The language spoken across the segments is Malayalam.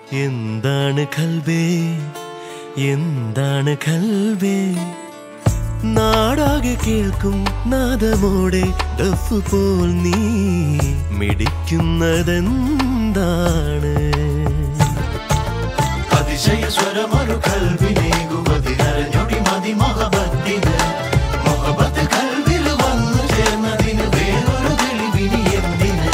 എന്താണ് കൽബേ എന്താണ് കൽബേ നാടാകെ കേൾക്കും നാദമോടെ ഡഫ് പോൽ നീ മിടിക്കുന്നതെന്താണ് അതിശയ സ്വരമൊരു കൽവിനേകുമതിനരഞ്ഞൊടി മതി മൊഹബത്തിന് മൊഹബത്ത് കൽവിൽ വന്നു ചേർന്നതിന് വേറൊരു തെളിവിനി എന്തിന്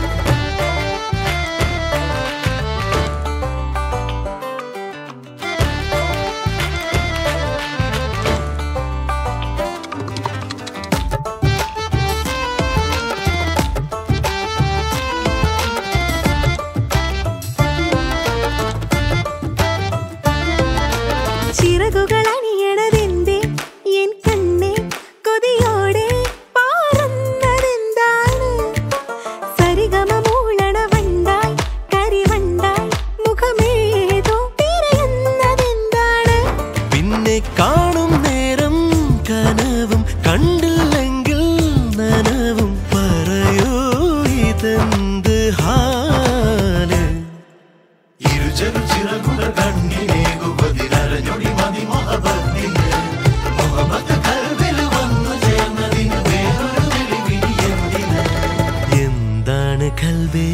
ചിറകുകൾ അണിയണതെന്തേ എൻ കണ്ണേ കൊതിയോടെ പാറുന്നതെന്താണ് സരിഗമ മൂളണ വണ്ടായി കരിവണ്ടായി മുഖമേതോ തിരയുന്നതെന്താണ് പിന്നെ കാണും നേരം കനവും കണ്ടില്ലെങ്കിൽ നനവും പറയൂ ഇതെന്ത് ഹാല് ഇരുചെറു ചിറകുകൾ കണ്ണിനേകുമതിനരഞ്ഞൊടി മതി മൊഹബത്തിന് മൊഹബത്ത് കൽവിൽ വന്നു ചേർന്നതിന് വേറൊരു തെളിവിനി എന്തിന് എന്താണ് കൽബേ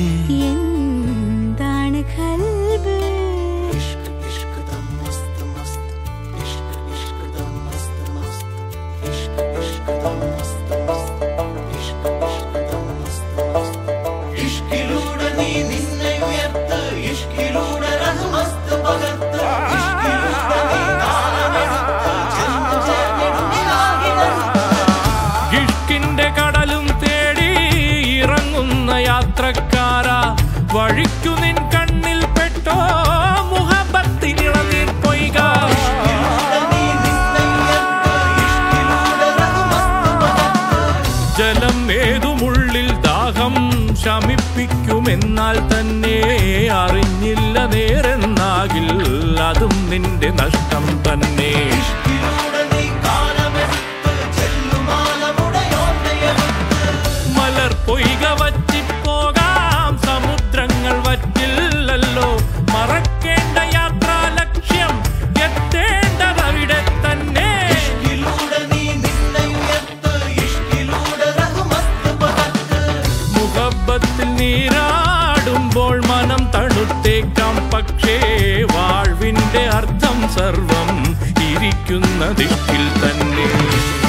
എന്താണ് കൽബ് ഇഷ്ക് ഇഷ്ക് ദം മസ്ത് മസ്ത് ഇഷ്ക് ഇഷ്ക് ദം മസ്ത് മസ്ത് ഇഷ്ക് ഇഷ്ക് ദം മസ്ത് മസ്ത് ഇഷ്ക് ഇഷ്ക് ദം മസ്ത് മസ്ത് ഇഷ്കിലൂടെ നീ നിന്നെ ഉയർത്ത് ഇഷ്കിലൂടെ റഹ്മത്ത് പകർത്ത് ഇഷ്കിലൂടെ നീ കാലമെടുത്ത് ചെന്ന് ചേർന്നിടും ഇലാഹിനടുത്ത്. ഇഷ്കിന്റെ കടലും തേടി ഇറങ്ങുന്ന യാത്രക്കാര വഴിക്കു നിൻ കണ്ണിൽ പെട്ടോ മുഹബത്തിനിളനീർ പൊയ്ക നീ നിന്നെ ഉയർത്ത് ഇഷ്കിലൂടെ റഹ്മത്ത് പകർത്ത് ജലം ഏതുമുള്ളിൽ ദാഹം ശമിപ്പിക്കുമെന്നാൽ തന്നെ അറിഞ്ഞില്ല നേരെന്നാകിൽ അതും നിന്റെ നഷ്ടം തന്നെ ഇഷ്കിലൂടെ നീ കാലമെടുത്ത് ചെല്ലുമാലമുടയോട്ടയെടുത്ത് മലർ പൊയ്ക വറ്റിപ്പോകാം സമുദ്രങ്ങൾ വറ്റില്ലല്ലോ മറക്കേണ്ട യാത്രാ ലക്ഷ്യം എത്തേണ്ടതവിടെ തന്നെ ഇഷ്കിലൂടെ നീ നിന്നെ ഉയർത്ത് ഇഷ്കിലൂടെ റഹ്മത്ത് പകർത്ത് മുഹബത്തിൽ നീരാടുമ്പോൾ മനം തണുത്തേക്കാം പക്ഷേ വാഴ്വിന്റെ അർത്ഥം സർവം ഇരിക്കുന്ന ദിക്കിൽ തന്നെ